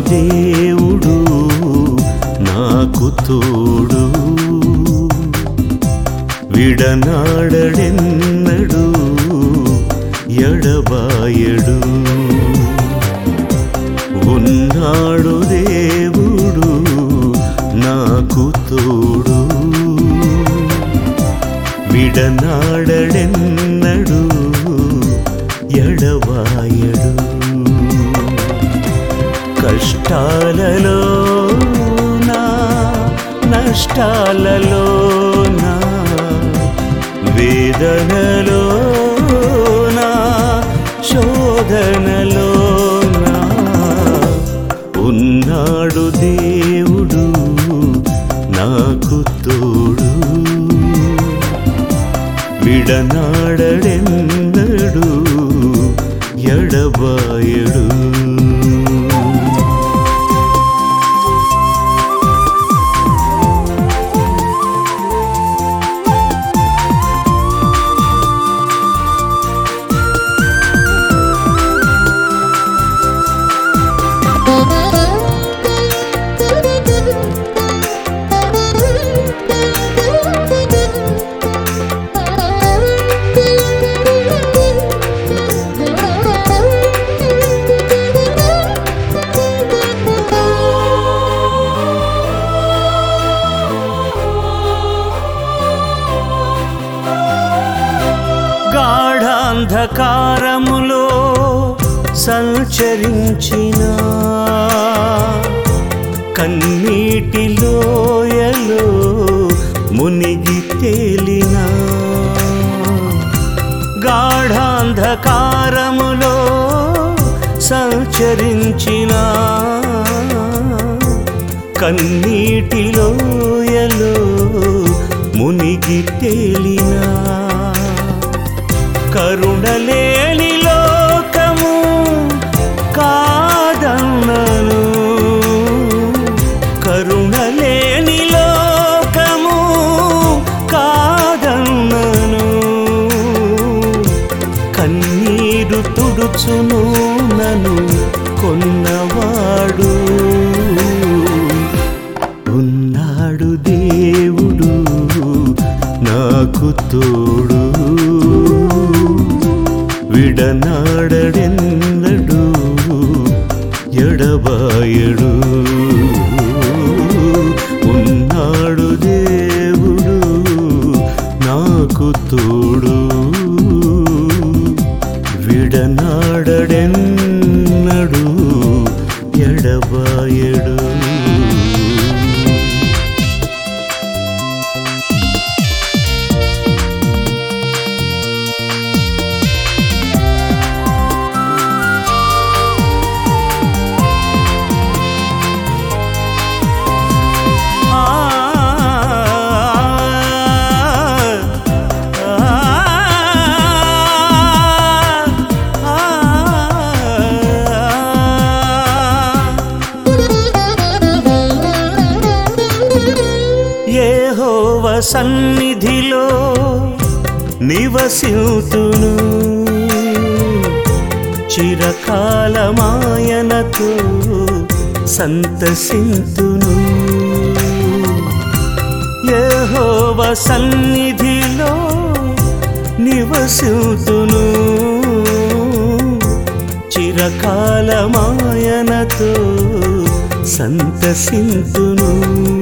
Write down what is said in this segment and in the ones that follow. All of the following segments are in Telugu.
దేవుడు నాకు తోడు విడనాడడెన్నడు ఎడబాయడు ఉన్నాడు దేవుడు నాకు తోడు విడనాడడెన్నడు ఎడబాయడు కష్టాలలో నా నష్టాలలో నా వేదనలో నా శోధనలో నా ఉన్నాడు దేవుడు నాకు తోడు విడనాడడెన్నడు ఎడబాయడు గాఢాంధకారములో సంచరించిన కన్నీటి లోయలో మునిగి తేలిన గాఢాంధకారములో సంచరించిన కన్నీటి లోయలో మునిగి తేలినా కరుణలేని లోకము కాదన్నను కరుణలేని లోకము కాదన్నను కన్నీరు తుడుచును నను కొన్నవాడు ఉన్నాడు దేవుడు నాకు తోడు విడనాడడెన్నడు ఎడబాయడు ఉన్నాడు దేవుడు నాకు తోడు విడనాడడెన్నడు ఎడబాయడు యెహోవ సన్నిధిలో నివసితును చిరకాలమాయనతో సంతసింతును యెహోవ సన్నిధిలో నివసితును చిరకాలమాయనతో సంతసింతును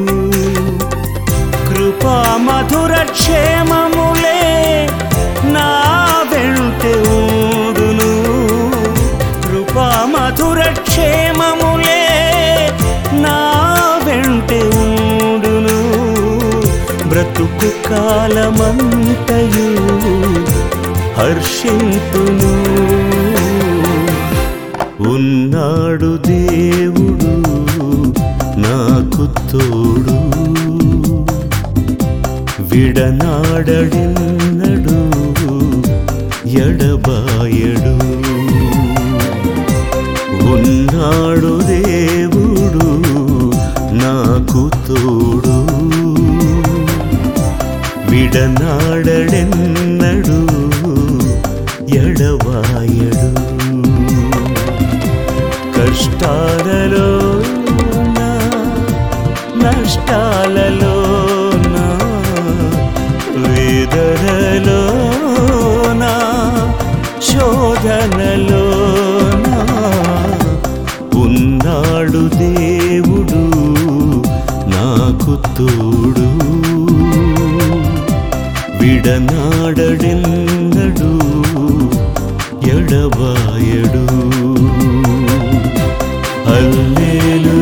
కృపా మధుర క్షేమములే నా వెంటే ఊడును కృపా మధుర క్షేమములే నా వెంటే ఊడును బ్రతుకు కాలమంతయు హర్షింతును ఉన్నాడు దేవుడు నాకు తోడు విడనాడడిన్నడు ఎడబాయడు ఉన్నాడు దేవుడు నాకు తోడు విడనాడడెన్నడు ఎడబాయడు కష్టాలలో కష్టాలలోన వేదనలోన శోధనలోన ఉన్నాడు దేవుడు నాకు తోడు విడనాడడెన్నడు ఎడబాయడు హల్లెలూయా